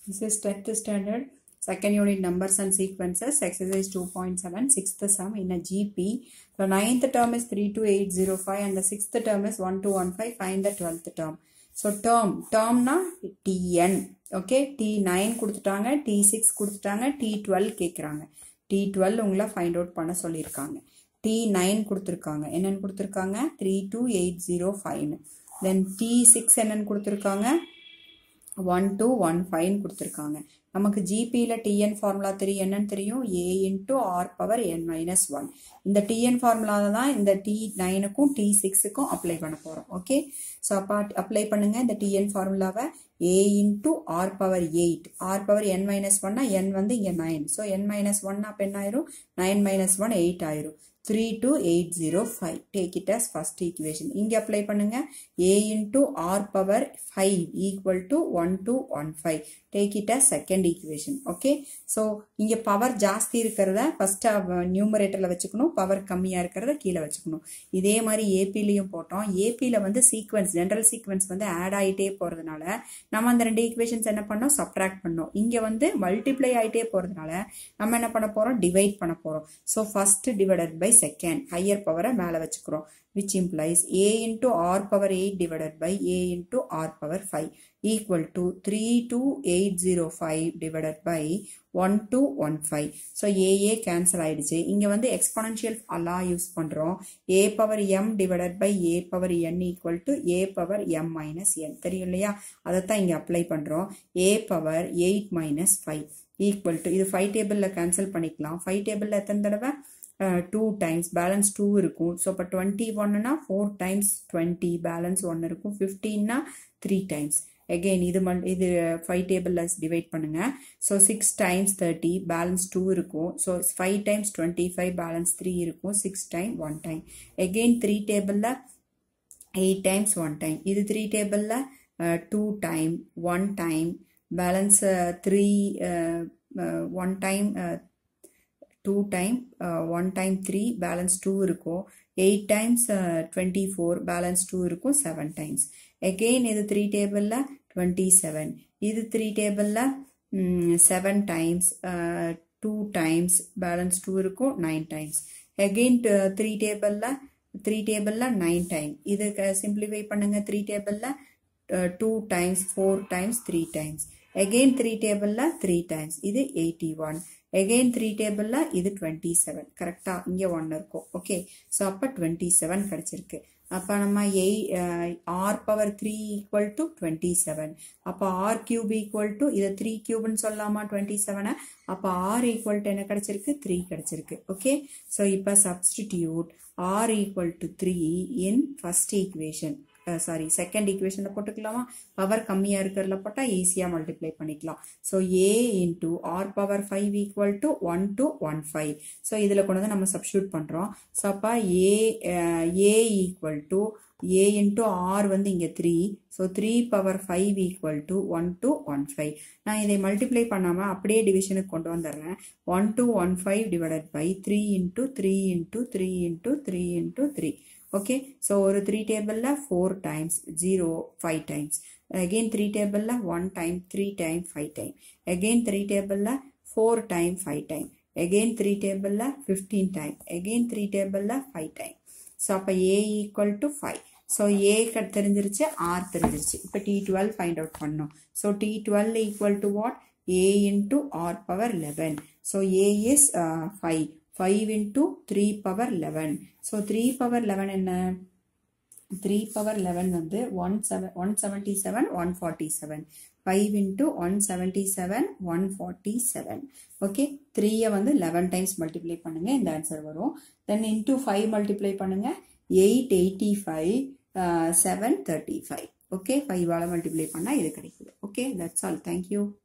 This is 10th standard, second unit numbers and sequences, exercise 2.7, sixth sum in a GP. The ninth term is 32805 and the sixth term is 1215. Find the 12th term. So term, termனா TN, okay, T9 கொடுத்துட்டாங்க, T6 கொடுத்துட்டாங்க, T12 கேட்குறாங்க. T12 உங்களை find out பண்ண சொல்லியிருக்காங்க. T9 கொடுத்துருக்காங்க. என்னன்னு கொடுத்துருக்காங்க? 32805. Then T6 என்னன்னு கொடுத்துருக்காங்க? ஒன் டூ ஒன் ஃபைன் கொடுத்துருக்காங்க நமக்கு ஜிபியில் டிஎன் ஃபார்முலா தெரியும் என்னன்னு தெரியும் A into R power N minus one இந்த டிஎன் ஃபார்முலாவை தான் இந்த டி நைனுக்கும் டி சிக்ஸுக்கும் அப்ளை பண்ண போகிறோம் ஓகே ஸோ அப்போ அப்ளை பண்ணுங்க இந்த டிஎன் ஃபார்முலாவை A into R power eight R power N minus ஒன்னா என் வந்து இங்கே நைன் ஸோ என் மைனஸ் ஒன்னா அப்போ என்ன ஆயிரும் நைன் மைனஸ் ஒன் எயிட் ஆயிரும் three two eight zero five take it as first equation இங்கே அப்ளை பண்ணுங்க A into R power five equal to one two one five take it as second equation okay so இங்கே power ஜாஸ்தி இருக்கிறத first நியூமரேட்டரில் வச்சுக்கணும் power கம்மியாக இருக்கிறத கீழே வச்சுக்கணும் இதே மாதிரி ஏபிலையும் போட்டோம் ஏபியில் வந்து சீக்வன்ஸ் ஜென்ரல் சீக்வன்ஸ் வந்து ஆட் ஆகிட்டே போகிறதுனால நம்ம அந்த ரெண்டு ஈக்குவேஷன்ஸ் என்ன பண்ணோம் சப்ட்ராக்ட் பண்ணோம் இங்கே வந்து மல்டிப்ளை ஆகிட்டே போகிறதுனால நம்ம என்ன பண்ண போகிறோம் டிவைட் பண்ண போகிறோம் so first divided by second higher பவரை மேலே வச்சுக்கிறோம் which implies a into r power 8 divided by a into r power 5 equal to 32805 divided by 1215 so a a cancel ஆயிடுச்சு இங்க வந்து exponential law யூஸ் பண்றோம் a power m divided by a power n equal to a power m minus n தெரியும் இல்லையா அதைத்தான் இங்க apply பண்றோம் a power 8 minus 5 equal to இது 5 டேபிள்ல கேன்சல் பண்ணிக்கலாம் 5 டேபிள்ல எத்தனை தடவை டூ டைம்ஸ் பேலன்ஸ் டூ இருக்கும் ஸோ இப்போ டுவெண்ட்டி ஒன்னுனா ஃபோர் டைம்ஸ் டுவெண்ட்டி பேலன்ஸ் ஒன்று இருக்கும் ஃபிஃப்டீன்னா த்ரீ டைம்ஸ் எகெயின் இது மல் இது ஃபைவ் டேபிளில் டிவைட் பண்ணுங்க so six times thirty balance two இருக்கும் so five times twenty five balance three இருக்கும் six time one time again three டேபிளில் எயிட் டைம்ஸ் ஒன் டைம் இது த்ரீ டேபிளில் two time one time balance three one time two time one time three balance two இருக்கும் eight times twenty four balance two இருக்கும் seven times again இது three டேபிளில் twenty seven இது three டேபிளில் seven times two times balance two இருக்கும் nine times again three டேபிளில் three டேபிளில் nine time இது சிம்பிளிஃபை பண்ணுங்க த்ரீ டேபிளில் two times four times three times again three டேபிளில் த்ரீ டைம்ஸ் இது எயிட்டி ஒன் எகெயின் த்ரீ டேபிளில் இது டுவெண்ட்டி செவன் கரெக்டாக இங்கே ஒன்று இருக்கும் ஓகே ஸோ அப்போ டுவெண்ட்டி செவன் கிடச்சிருக்கு அப்போ நம்ம A R power three equal to twenty seven அப்போ ஆர் கியூப் ஈக்குவல் டு இதை த்ரீ கியூப்னு சொல்லலாமா டுவெண்ட்டி செவனை அப்போ ஆர் ஈக்குவல் டு என்ன கிடச்சிருக்கு த்ரீ கிடச்சிருக்கு ஓகே ஸோ இப்போ substitute R equal to three in first equation sorry second ஈக்குவேஷனில் போட்டுக்கலாமா பவர் கம்மியாக இருக்கிறதுல போட்டால் ஈஸியாக மல்டிப்ளை பண்ணிக்கலாம் so A into R power five equal to one two one five so இதில் கொண்டு வந்து நம்ம சப்ஸ்டியூட் பண்ணுறோம் ஸோ அப்போ A A equal to A into R வந்து இங்கே three so three power five equal to one two one five நான் இதை மல்டிப்ளை பண்ணாமல் அப்படியே டிவிஷனுக்கு கொண்டு வந்துடுறேன் one two one five divided by three into three into three into three into three okay so ஒரு த்ரீ டேபிளில் four times zero five times again three டேபிளில் one time three time five time again three டேபிளில் four time five time again three டேபிளில் fifteen time again three டேபிளில் five time so அப்போ A equal to five so A தெரிஞ்சிருச்சு R தெரிஞ்சிருச்சு இப்போ T twelve find out பண்ணோம் so T twelve equal to what A into R power eleven so A is five five into three power eleven so three power eleven என்ன three power eleven வந்து one seven one seventy seven one forty seven five into one seventy seven one forty seven okay த்ரீயை வந்து eleven times multiply பண்ணுங்க இந்த answer வரும் then into five multiply பண்ணுங்க eight eighty five seven thirty five okay ஃபைவால் multiply பண்ணால் இது கிடைக்குது okay that's all thank you